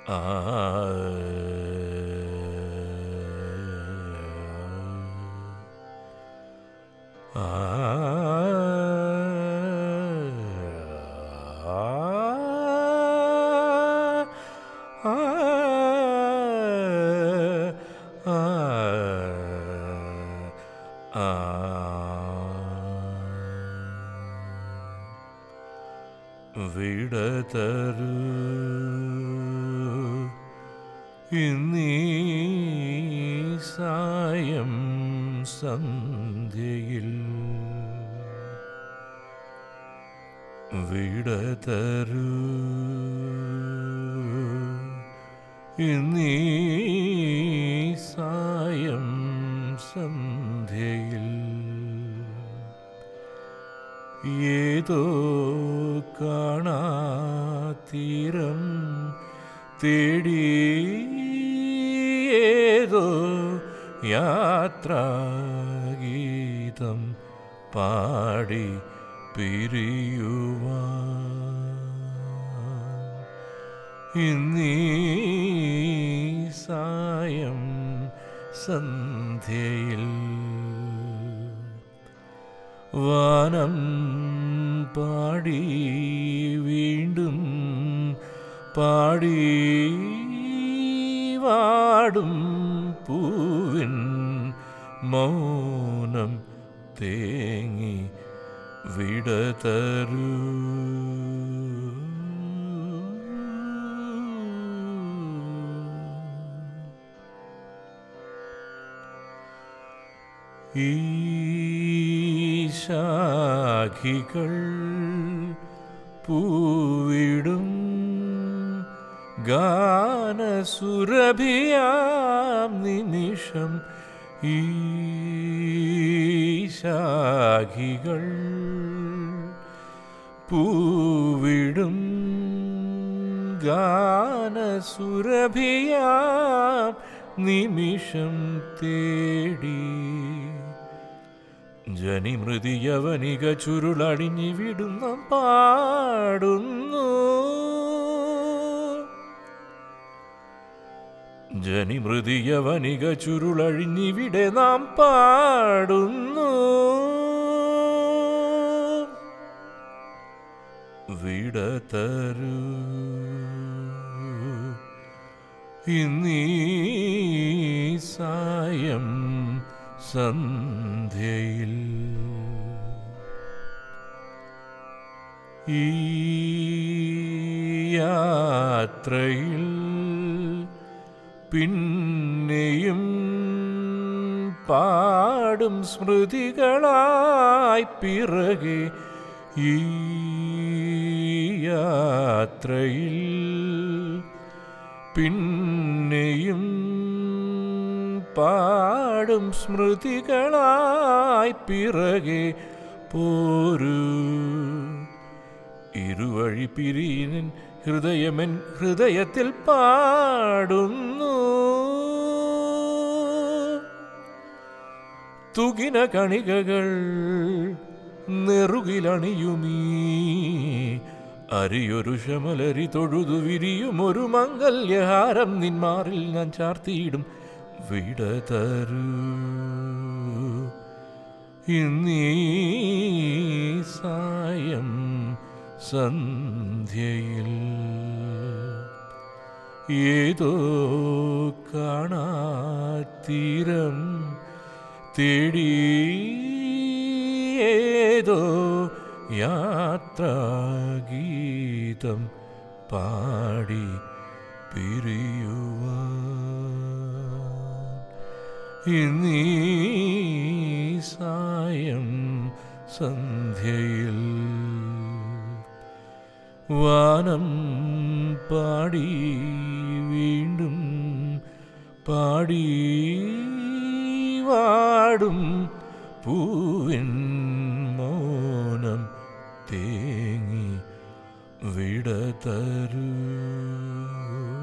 വിടതരു ഇന്നീ സായം സന്ധ്യയിൽ വിടതരു ഇന്നീ സായം സന്ധ്യയിൽ ഏതോ കാണാതീരം തേടി ഏതോ യാത്രാഗീതം പാടി പിരിയുവാൻ ഇന്നീ സായം സന്ധ്യയിൽ വാനം പാടി വീണ്ടും പാടി വാടും പൂവിൻ മൗനം തേങ്ങി വിടതരൂ ഈ ശാഖികൾ പൂവിടും ഗാനസുരഭിയാം നിമിഷം ഈ ശാഖികൾ പൂവിടും ഗാനസുരഭിയാം നിമിഷം തേടി ജനിമൃതിയവനിക ചുരുളടിഞ്ഞിവിടുന്ന പാടുന്നു ജനിമൃതിയവനിക ചുരുളഴിഞ്ഞിവിടെ നാം പാടുന്നു വിടതരൂ ഇന്നീ സായം സന്ധ്യയിൽ ഈ യാത്രയിൽ പിന്നെയും പാടും സ്മൃതികളായി പിറകെ ഈ യാത്രയിൽ പിന്നെയും പാടും സ്മൃതികളായി പിറകെ പോരൂ ഇരുവഴി പിരിയൻ ഹൃദയമൻ ഹൃദയത്തിൽ പാടുന്നു തുകിന കണികകൾ നെറുകിലണിയുമീ അരിയൊരു ശമലരി തൊഴുതു വിരിയും ഒരു മംഗല്യഹാരം നിന്മാറിൽ ഞാൻ ചാർത്തിയിടും വിടതരൂ ഇന്നീ സായം സന്ധ്യയിൽ ഏതോ കാണാത്തീരം തേടി ഏതോ യാത്രാഗീതം പാടി പിരിയുവാൻ ഇന്നീ സായം സന്ധ്യയിൽ വാനം പാടി വീണ്ടും പാടി വാടും പൂവിൻ മൗനം തേങ്ങി വിടതരൂ